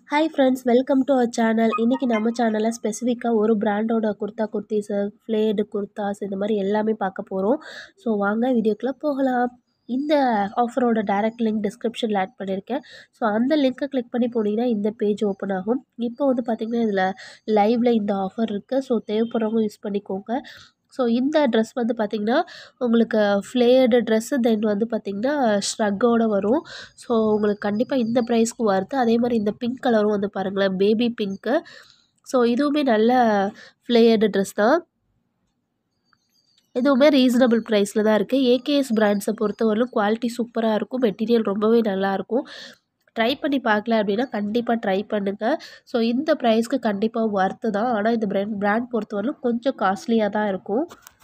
hi friends welcome to our channel இன்றைக்கி நம்ம சேனலில் ஸ்பெசிஃபிக்காக ஒரு பிராண்டோட குர்தா குர்த்திஸு ஃப்ளேடு குர்தாஸ் இந்த மாதிரி எல்லாமே பார்க்க போகிறோம் ஸோ வாங்க வீடியோக்குள்ளே போகலாம் இந்த ஆஃபரோட டைரக்ட் லிங்க் டிஸ்கிரிப்ஷனில் ஆட் பண்ணியிருக்கேன் ஸோ அந்த லிங்க்கை கிளிக் பண்ணி போனீங்கன்னா இந்த பேஜ் ஓப்பன் ஆகும் இப்போ வந்து பார்த்திங்கன்னா இதில் லைவில் இந்த ஆஃபர் இருக்குது ஸோ தேவைப்படுறவங்க யூஸ் பண்ணிக்கோங்க ஸோ இந்த ட்ரெஸ் வந்து பார்த்திங்கன்னா உங்களுக்கு ஃப்ளேயர்டு ட்ரெஸ்ஸு தென் வந்து பார்த்திங்கன்னா ஸ்ட்ரக்கோடு வரும் ஸோ உங்களுக்கு கண்டிப்பாக இந்த ப்ரைஸ்க்கு வருது அதே மாதிரி இந்த பிங்க் கலரும் வந்து பாருங்களேன் பேபி பிங்க்கு ஸோ இதுவுமே நல்ல ஃப்ளேயர்டு ட்ரெஸ் தான் இதுவுமே ரீசனபிள் ப்ரைஸில் தான் இருக்குது ஏகேஎஸ் பிராண்ட்ஸை பொறுத்தவரையிலும் குவாலிட்டி சூப்பராக இருக்கும் மெட்டீரியல் ரொம்பவே நல்லாயிருக்கும் ட்ரை பண்ணி பார்க்கல அப்படின்னா கண்டிப்பாக ட்ரை பண்ணுங்கள் ஸோ இந்த ப்ரைஸ்க்கு கண்டிப்பாக ஒர்த்து தான் ஆனால் இந்த பிராண்ட் பிராண்ட் பொறுத்தவரையிலும் கொஞ்சம் காஸ்ட்லியாக தான் இருக்கும்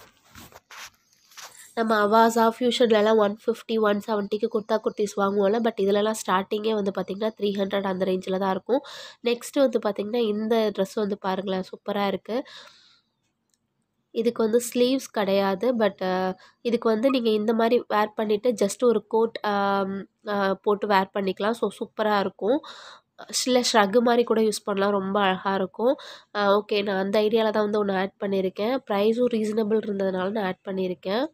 நம்ம அவாஸா ஃபியூஷன்லலாம் ஒன் ஃபிஃப்டி ஒன் செவன்ட்டிக்கு குர்த்தா குர்த்திஸ் வாங்குவோம்ல பட் இதிலலாம் ஸ்டார்டிங்கே வந்து பார்த்திங்கன்னா த்ரீ ஹண்ட்ரட் அந்த ரேஞ்சில் தான் இருக்கும் நெக்ஸ்ட்டு வந்து பார்த்திங்கன்னா இந்த ட்ரெஸ் வந்து பாருங்களேன் சூப்பராக இருக்குது இதுக்கு வந்து ஸ்லீவ்ஸ் கிடையாது பட் இதுக்கு வந்து நீங்கள் இந்த மாதிரி வேர் பண்ணிவிட்டு ஜஸ்ட் ஒரு கோட் போட்டு வேர் பண்ணிக்கலாம் ஸோ சூப்பராக இருக்கும் இல்லை ஷ்ரக்கு மாதிரி கூட யூஸ் பண்ணலாம் ரொம்ப அழகாக இருக்கும் ஓகே நான் அந்த ஐடியாவில் தான் வந்து ஒன்று ஆட் பண்ணியிருக்கேன் ப்ரைஸும் ரீசனபிள் இருந்ததுனால நான் ஆட் பண்ணியிருக்கேன்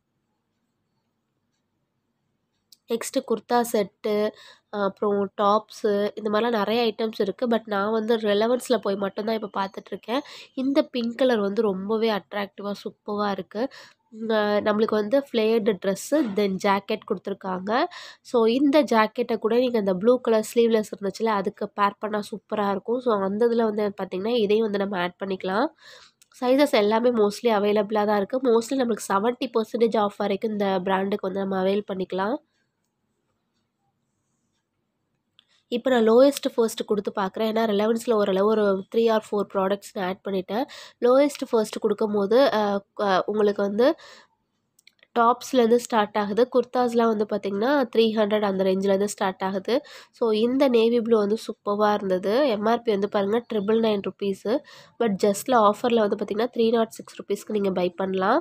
நெக்ஸ்ட்டு குர்த்தா செட்டு அப்புறம் டாப்ஸு இந்த மாதிரிலாம் நிறைய ஐட்டம்ஸ் இருக்குது பட் நான் வந்து ரெலவன்ஸில் போய் மட்டும்தான் இப்போ பார்த்துட்ருக்கேன் இந்த பிங்க் கலர் வந்து ரொம்பவே அட்ராக்டிவாக சூப்பராக இருக்குது நம்மளுக்கு வந்து ஃப்ளேயர்டு ட்ரெஸ்ஸு தென் ஜாக்கெட் கொடுத்துருக்காங்க ஸோ இந்த ஜாக்கெட்டை கூட நீங்கள் அந்த ப்ளூ கலர் ஸ்லீவ்லெஸ் இருந்துச்சுல அதுக்கு பேர் பண்ணால் சூப்பராக இருக்கும் ஸோ அந்த இதில் வந்து பார்த்திங்கன்னா இதையும் வந்து நம்ம ஆட் பண்ணிக்கலாம் சைஸஸ் எல்லாமே மோஸ்ட்லி அவைலபிளாக தான் இருக்குது மோஸ்ட்லி நம்மளுக்கு செவன்ட்டி பர்சன்டேஜ் ஆஃப் வரைக்கும் இந்த ப்ராண்டுக்கு வந்து நம்ம அவைல் பண்ணிக்கலாம் இப்போ நான் லோயஸ்ட்டு ஃபர்ஸ்ட்டு கொடுத்து பார்க்குறேன் ஏன்னா ரிலவன்ஸில் ஓரளவு ஒரு த்ரீ ஆர் ஃபோர் ப்ராடக்ட்ஸ் நான் ஆட் பண்ணிட்டேன் லோயஸ்ட்டு ஃபர்ஸ்ட்டு கொடுக்கும் போது உங்களுக்கு வந்து டாப்ஸ்லேருந்து ஸ்டார்ட் ஆகுது குர்தாஸ்லாம் வந்து பார்த்திங்கன்னா த்ரீ ஹண்ட்ரட் அந்த ரேஞ்சிலேருந்து ஸ்டார்ட் ஆகுது ஸோ இந்த நேவி ப்ளூ வந்து சூப்பராக இருந்தது எம்ஆர்பி வந்து பாருங்கள் ட்ரிபிள் நைன் ருபீஸு பட் ஜஸ்ட்டில் ஆஃபரில் வந்து பார்த்திங்கன்னா த்ரீ நாட் சிக்ஸ் ருபீஸ்க்கு நீங்கள் பை பண்ணலாம்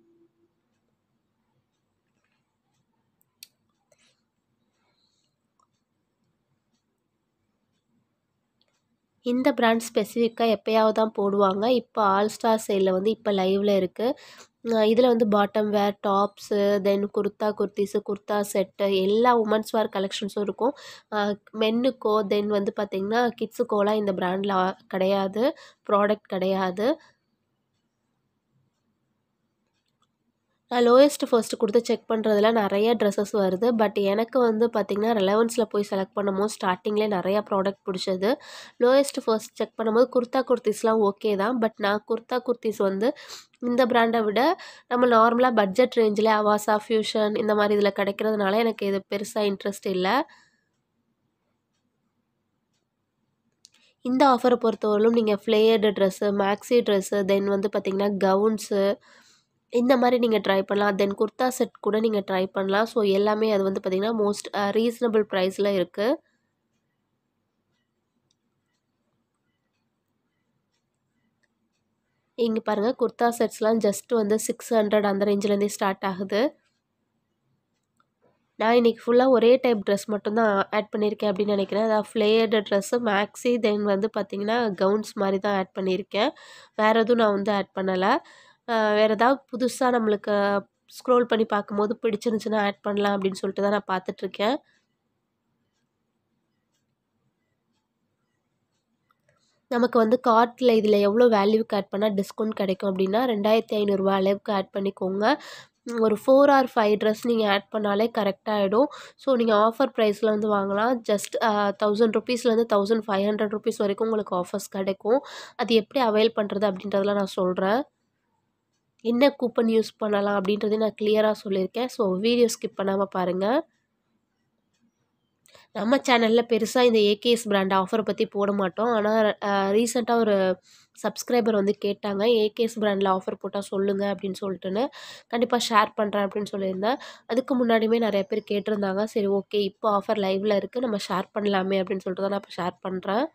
இந்த பிராண்ட் ஸ்பெசிஃபிக்காக எப்போயாவது தான் போடுவாங்க இப்போ ஆல் ஸ்டார் சேலில் வந்து இப்போ லைவில் இருக்குது இதில் வந்து bottom wear tops then kurta kurtis kurta set எல்லா உமன்ஸ் வேர் கலெக்ஷன்ஸும் இருக்கும் மென்னுக்கோ தென் வந்து பார்த்திங்கன்னா கிட்ஸுக்கோலாம் இந்த பிராண்டில் கிடையாது ப்ராடக்ட் கிடையாது நான் லோயஸ்ட்டு ஃபர்ஸ்ட்டு கொடுத்து செக் பண்ணுறதுல நிறைய ட்ரெஸ்ஸஸ் வருது பட் எனக்கு வந்து பார்த்திங்கன்னா ரெலவன்ஸில் போய் செலக்ட் பண்ணும்போது ஸ்டார்டிங்லேயே நிறையா ப்ராடக்ட் பிடிச்சது லோயஸ்ட்டு ஃபர்ஸ்ட் செக் பண்ணும்போது குர்த்தா குர்த்திஸ்லாம் ஓகே தான் பட் நான் குர்த்தா குர்த்திஸ் வந்து இந்த ப்ராண்டை விட நம்ம நார்மலாக பட்ஜெட் ரேஞ்சில் அவாசா ஃபியூஷன் இந்த மாதிரி இதில் கிடைக்கிறதுனால எனக்கு இது பெருசாக இன்ட்ரெஸ்ட் இல்லை இந்த ஆஃபரை பொறுத்தவரையிலும் நீங்கள் flared dress maxi dress then வந்து பார்த்திங்கன்னா கவுன்ஸு இந்த மாதிரி நீங்கள் ட்ரை பண்ணலாம் தென் குர்த்தா செட் கூட நீங்கள் ட்ரை பண்ணலாம் ஸோ எல்லாமே அது வந்து பார்த்திங்கன்னா மோஸ்ட் ரீசனபிள் ப்ரைஸில் இருக்குது இங்கே பாருங்கள் குர்த்தா செட்ஸ்லாம் ஜஸ்ட் வந்து சிக்ஸ் ஹண்ட்ரட் அந்த ரேஞ்சிலேருந்தே ஸ்டார்ட் ஆகுது நான் இன்றைக்கி ஃபுல்லாக ஒரே டைப் ட்ரெஸ் மட்டும்தான் ஆட் பண்ணியிருக்கேன் அப்படின்னு நினைக்கிறேன் அதாவது ஃப்ளேயர்டு ட்ரெஸ்ஸு மேக்ஸி தென் வந்து பார்த்திங்கன்னா கவுன்ஸ் மாதிரி தான் ஆட் பண்ணியிருக்கேன் வேறு எதுவும் நான் வந்து ஆட் பண்ணலை வேறு ஏதாவது புதுசாக நம்மளுக்கு ஸ்க்ரோல் பண்ணி பார்க்கும்போது பிடிச்சிருந்துச்சுன்னா ஆட் பண்ணலாம் அப்படின்னு சொல்லிட்டு தான் நான் பார்த்துட்ருக்கேன் நமக்கு வந்து கார்ட்டில் இதில் எவ்வளோ வேல்யூக்கு ஆட் பண்ணால் டிஸ்கவுண்ட் கிடைக்கும் அப்படின்னா ரெண்டாயிரத்தி ஐநூறுரூவா அளவுக்கு ஆட் பண்ணிக்கோங்க ஒரு ஃபோர் ஆர் ஃபைவ் ட்ரெஸ் நீங்கள் ஆட் பண்ணாலே கரெக்டாக ஆகிடும் ஸோ நீங்கள் ஆஃபர் ப்ரைஸில் வந்து வாங்கலாம் ஜஸ்ட் தௌசண்ட் ருபீஸ்லேருந்து தௌசண்ட் ஃபைவ் ஹண்ட்ரட் ருபீஸ் வரைக்கும் உங்களுக்கு ஆஃபர்ஸ் கிடைக்கும் அது எப்படி அவைல் பண்ணுறது அப்படின்றதெல்லாம் நான் சொல்கிறேன் என்ன கூப்பன் யூஸ் பண்ணலாம் அப்படின்றதையும் நான் கிளியராக சொல்லியிருக்கேன் ஸோ வீடியோ ஸ்கிப் பண்ணாமல் பாருங்கள் நம்ம சேனலில் பெருசாக இந்த ஏகேஎஸ் பிராண்ட் ஆஃபரை பற்றி போட மாட்டோம் ஆனால் ரீசெண்டாக ஒரு சப்ஸ்கிரைபர் வந்து கேட்டாங்க ஏகேஎஸ் பிராண்டில் ஆஃபர் போட்டால் சொல்லுங்கள் அப்படின்னு சொல்லிட்டுன்னு கண்டிப்பாக ஷேர் பண்ணுறேன் அப்படின்னு சொல்லியிருந்தேன் அதுக்கு முன்னாடியுமே நிறைய பேர் கேட்டிருந்தாங்க சரி ஓகே இப்போ ஆஃபர் லைவில் இருக்குது நம்ம ஷேர் பண்ணலாமே அப்படின்னு சொல்லிட்டு தான் நான் இப்போ ஷேர் பண்ணுறேன்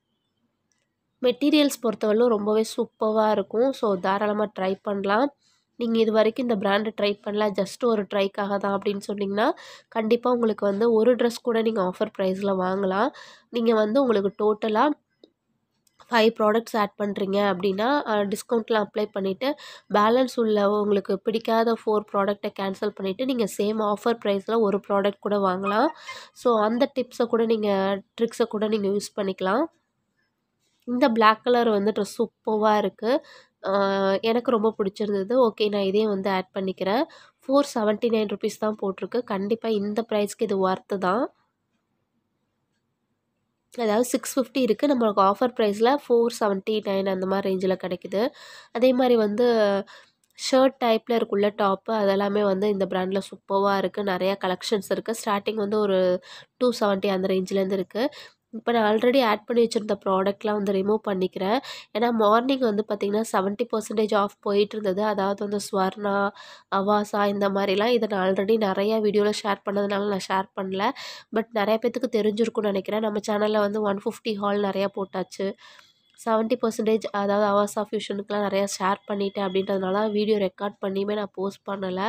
மெட்டீரியல்ஸ் பொறுத்தவரையிலும் ரொம்பவே சூப்பராக இருக்கும் ஸோ தாராளமாக ட்ரை பண்ணலாம் நீங்கள் இது வரைக்கும் இந்த பிராண்டை ட்ரை பண்ணல ஜஸ்ட் ஒரு ட்ரைக்காக தான் அப்படின்னு சொன்னிங்கன்னா கண்டிப்பாக உங்களுக்கு வந்து ஒரு ட்ரெஸ் கூட நீங்கள் ஆஃபர் ப்ரைஸில் வாங்கலாம் நீங்கள் வந்து உங்களுக்கு டோட்டலாக ஃபைவ் ப்ராடக்ட்ஸ் ஆட் பண்ணுறீங்க அப்படின்னா டிஸ்கவுண்ட்லாம் அப்ளை பண்ணிவிட்டு பேலன்ஸ் உள்ள உங்களுக்கு பிடிக்காத ஃபோர் ப்ராடக்ட்டை கேன்சல் பண்ணிவிட்டு நீங்கள் சேம் ஆஃபர் ப்ரைஸில் ஒரு ப்ராடக்ட் கூட வாங்கலாம் ஸோ அந்த டிப்ஸை கூட நீங்கள் ட்ரிக்ஸை கூட நீங்கள் யூஸ் பண்ணிக்கலாம் இந்த Black கலர் வந்துட்டு சூப்பராக இருக்குது எனக்கு ரொம்ப பிடிச்சிருந்தது ஓகே நான் இதே வந்து ஆட் பண்ணிக்கிறேன் ஃபோர் செவன்ட்டி நைன் ருபீஸ் தான் போட்டிருக்கு கண்டிப்பாக இந்த ப்ரைஸ்க்கு இது ஒர்த்து தான் அதாவது சிக்ஸ் ஃபிஃப்டி இருக்குது நம்மளுக்கு ஆஃபர் ப்ரைஸில் ஃபோர் செவன்ட்டி நைன் அந்த மாதிரி ரேஞ்சில் கிடைக்குது அதே மாதிரி வந்து ஷர்ட் டைப்பில் இருக்குள்ள டாப்பு அதெல்லாமே வந்து இந்த ப்ராண்டில் சூப்பராக இருக்குது நிறையா கலெக்ஷன்ஸ் இருக்குது ஸ்டார்டிங் வந்து ஒரு டூ செவன்ட்டி அந்த ரேஞ்சிலேருந்து இருக்குது இப்போ நான் ஆல்ரெடி ஆட் பண்ணி வச்சுருந்த ப்ராடக்ட்லாம் வந்து ரிமூவ் பண்ணிக்கிறேன் ஏன்னா மார்னிங் வந்து பார்த்திங்கன்னா செவன்ட்டி பர்சன்டேஜ் ஆஃப் போயிட்டு இருந்தது அதாவது வந்து ஸ்வர்ணா அவாசா இந்த மாதிரிலாம் இதை நான் ஆல்ரெடி நிறையா வீடியோவில் ஷேர் பண்ணதுனால நான் ஷேர் பண்ணல பட் நிறைய பேத்துக்கு தெரிஞ்சிருக்கும்னு நினைக்கிறேன் நம்ம சேனலில் வந்து ஒன் ஃபிஃப்டி ஹால் நிறையா போட்டாச்சு செவன்ட்டி பர்சன்டேஜ் அதாவது அவாசா ஃபியூஷனுக்குலாம் நிறையா ஷேர் பண்ணிட்டேன் அப்படின்றதுனால வீடியோ ரெக்கார்ட் பண்ணியுமே நான் போஸ்ட் பண்ணலை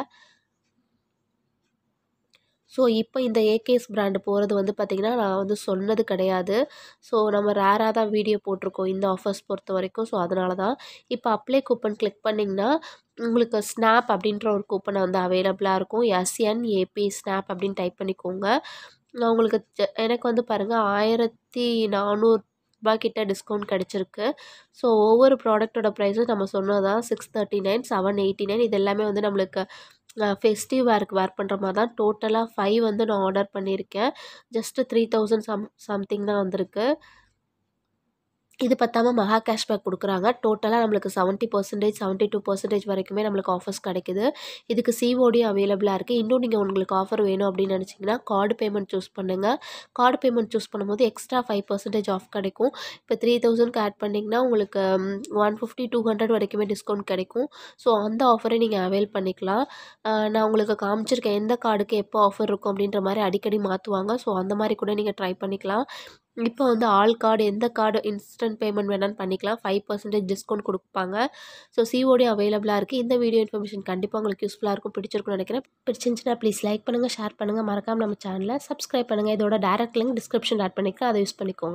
ஸோ இப்போ இந்த ஏகேஎஸ் பிராண்டு போகிறது வந்து பார்த்திங்கன்னா நான் வந்து சொன்னது கிடையாது ஸோ நம்ம ரேராக தான் வீடியோ போட்டிருக்கோம் இந்த ஆஃபர்ஸ் பொறுத்த வரைக்கும் ஸோ அதனால தான் இப்போ அப்ளை கூப்பன் கிளிக் பண்ணிங்கன்னா உங்களுக்கு ஸ்னாப் அப்படின்ற ஒரு கூப்பன் வந்து அவைலபிளாக இருக்கும் எஸ்என்ஏபி ஸ்னாப் அப்படின்னு டைப் பண்ணிக்கோங்க நான் உங்களுக்கு ஜ- எனக்கு வந்து பாருங்கள் ஆயிரத்தி நானூறு ரூபாய் கிட்ட டிஸ்கவுண்ட் கிடச்சிருக்கு ஸோ ஒவ்வொரு ப்ராடக்ட்டோட ப்ரைஸும் நம்ம சொன்னதான் six thirty nine seven eighty nine இது எல்லாமே வந்து நம்மளுக்கு ஃபெஸ்டிவ் வேருக்கு வேர் பண்ணுற மாதிரி தான் டோட்டலாக ஃபைவ் வந்து நான் ஆர்டர் பண்ணியிருக்கேன் just three thousand some something தான் வந்திருக்கு இது பத்தாம மகா கேஷ்பேக் கொடுக்குறாங்க டோட்டலாக நம்மளுக்கு seventy percentage seventy two percentage வரைக்குமே நம்மளுக்கு ஆஃபர்ஸ் கிடைக்குது இதுக்கு சிஓடியும் அவைலபிளாக இருக்குது இன்னும் நீங்கள் உங்களுக்கு ஆஃபர் வேணும் அப்படின்னு நினச்சிங்கன்னா கார்டு பேமெண்ட் சூஸ் பண்ணுங்கள் கார்டு பேமெண்ட் சூஸ் பண்ணும்போது எக்ஸ்ட்ரா ஃபைவ் பர்சன்டேஜ் ஆஃப் கிடைக்கும் இப்போ த்ரீ தௌசண்ட்க்கு ஆட் பண்ணிங்கன்னா உங்களுக்கு ஒன் ஃபிஃப்டி டூ ஹண்ட்ரட் வரைக்குமே டிஸ்கவுண்ட் கிடைக்கும் ஸோ அந்த ஆஃபரை நீங்கள் அவைல் பண்ணிக்கலாம் ஆஹ் நான் உங்களுக்கு காமிச்சிருக்கேன் எந்த கார்டுக்கு எப்போ ஆஃபர் இருக்கும் அப்படின்ற மாதிரி அடிக்கடி மாற்றுவாங்க ஸோ அந்த மாதிரி கூட நீங்கள் ட்ரை பண்ணிக்கலாம் இப்போ வந்து ஆல் கார்டு எந்த கார்டு இன்ஸ்டன்ட் பேமெண்ட் வேணாலும் பண்ணிக்கலாம் ஃபைவ் பர்சன்டேஜ் டிஸ்கவுண்ட் கொடுப்பாங்க ஸோ சிஓடி அவைலபிளாக இருக்குது இந்த வீடியோ இன்ஃபர்மேஷன் கண்டிப்பாக உங்களுக்கு யூஸ்ஃபுல்லாக இருக்கும் பிடிச்சிருக்கும்னு நினைக்கிறேன் பிடிச்சிருந்துச்சுன்னா ப்ளீஸ் லைக் பண்ணுங்கள் ஷேர் பண்ணுங்கள் மறக்காம நம்ம சேனலை சப்ஸ்கிரைப் பண்ணுங்கள் இதோட டேரக்ட் லிங்க் டிஸ்கிரிப்ஷன் ஆட் பண்ணிக்கிறேன் அதை யூஸ் பண்ணிக்கோங்க